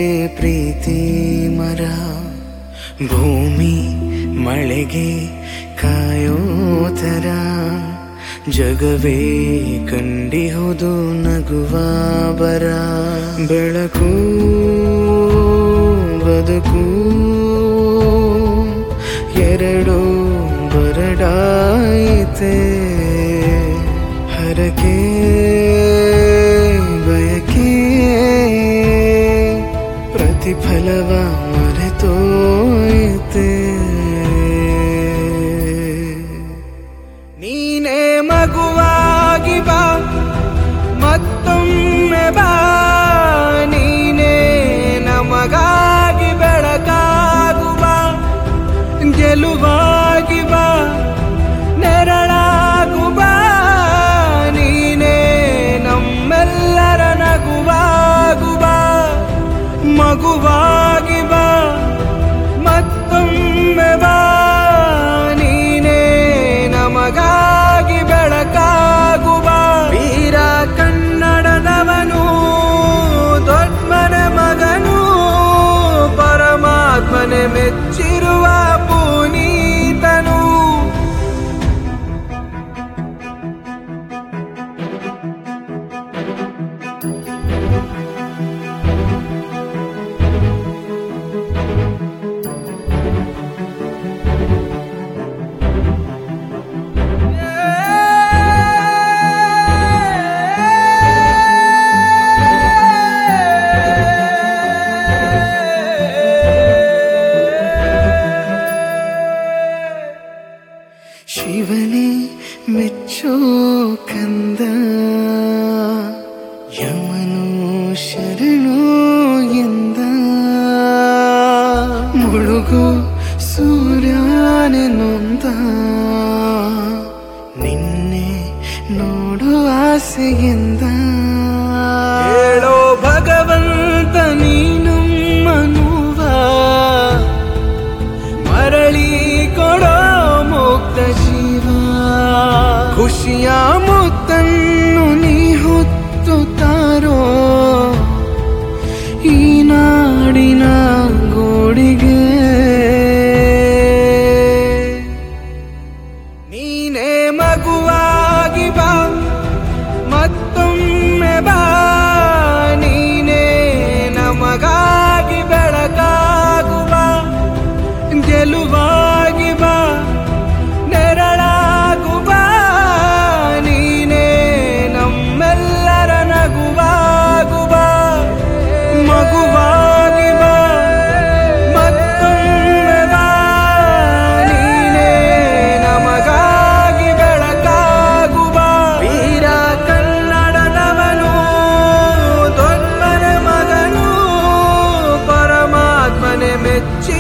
ಪ್ರೀತಿ ಮರ ಭೂಮಿ ಮಳೆಗೆ ಕಾಯೋ ಥರ ಜಗವೇ ಕಂಡಿಹುದು ನಗುವ ಬರ ಬೆಳಕು ಬದುಕು ಎರಡು ಬರಡಾಯಿತೆ ಹರಕೆ ಬಯಕೆ ಪ್ರತಿಫಲವ ಮರೆತೋಯಿತೆ ನೀನೇ ಮಗುವಾಗಿ ಬಾ ಮತ್ತೊಮ್ಮೆ ಬಾ ನೀನೇ ನಮಗಾಗಿ ಬೆಳಕಾಗುವ ಗೆಲುವಾಗಿ ಬಾ ನೆರಳಾಗು ಬಾ ನೀನೇ ನಮ್ಮೆಲ್ಲರ ನಗುವಾಗು ಬಾ ಮಗುವಾಗಿ ಬಾ ಮತ್ತೊಮ್ಮೆ ಬಾ ನೀನೇ ನಮಗಾಗಿ ಬೆಳಕಾಗು ಬಾ ವೀರ ಕನ್ನಡದವನು ದೊಡ್ಡಮನೆ ಮಗನು ಪರಮಾತ್ಮನೆ ಮೆಚ್ಚಿರುವ ಪುನೀತನು ಶಿವನೇ ಮೆಚ್ಚೋ ಕಂದ ಯಮನು ಶರಣು ಎಂದ ಮುಳುಗು ಸೂರ್ಯನೆ ನೊಂದ ನಿನ್ನೆ ನೋಡು ಆಸೆಯಿಂದ ಹೇಳೋ ಭಗವಂತ ನೀನಮ್ಮನುವ ಮರಳಿ ಕೊಡೋ ಮುಕ್ತ ಜೀವ ಖುಷಿಯ ಮುತ್ತನ್ನು ನೀ ಹೊತ್ತು ತಾರೋ ಈ ನಾಡಿನ ಗೋಡಿಗೆ ನೀನೇ ಮಗುವಾಗಿ ಬಾ ಮತ್ತೊಮ್ಮೆ ಬಾ ನೀನೇ ನಮಗಾಗಿ ಬೆಳಕಾಗುವ ಗೆಲುವಾಗಿ ಬಾ ನೆರಳಾಗು ಬಾ ನೀನೇ ನಮ್ಮೆಲ್ಲರ ನಗುವಾಗು ಬಾ ಮಗುವಾಗಿ ಬಾ ಮತ್ತೊಮ್ಮೆ ಬಾ ನೀನೇ ನಮಗಾಗಿ ಬೆಳಕಾಗು ಬಾ ವೀರ ಕನ್ನಡದವನು ದೊಡ್ಡಮನೆ ಮಗನು ಪರಮಾತ್ಮನೆ ಮೆಚ್ಚಿ